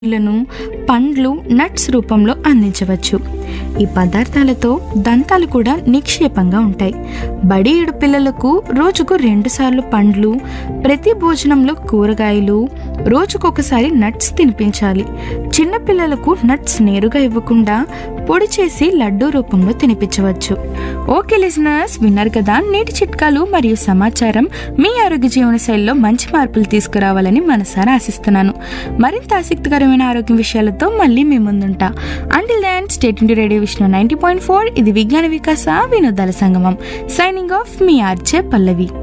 లను పండ్లు నట్స్ రూపంలో అందించవచ్చు ఈ పదార్థాలతో దంతాలు కూడా నిక్షేపంగా ఉంటాయి బడి ఏడు పిల్లలకు రోజుకు రెండుసార్లు పండ్లు ప్రతి భోజనంలో కూరగాయలు రోజుకొకసారి నట్స్ తినిపించాలి చిన్న పిల్లలకు నట్స్ నేరుగా ఇవ్వకుండా పొడి చేసి లడ్డూ రూపంలో తినిపించవచ్చు ఓకే లిజనర్స్ విన్నారు కదా నేటి చిట్కాలు మరియు సమాచారం మీ ఆరోగ్య జీవన శైలిలో మంచి మార్పులు తీసుకురావాలని మనసారా ఆశిస్తున్నాను మరింత ఆసక్తికరమైన ఆరోగ్య విషయాలతో మళ్ళీ మీ ముందుంటా అంటిల్ దాన్ స్టేట్ ఇంటి radio Vishnu ninety point four ఇది విజ్ఞాన వికాస వినోదాల సంగమం సైనింగ్ ఆఫ్ మీ ఆర్జే పల్లవి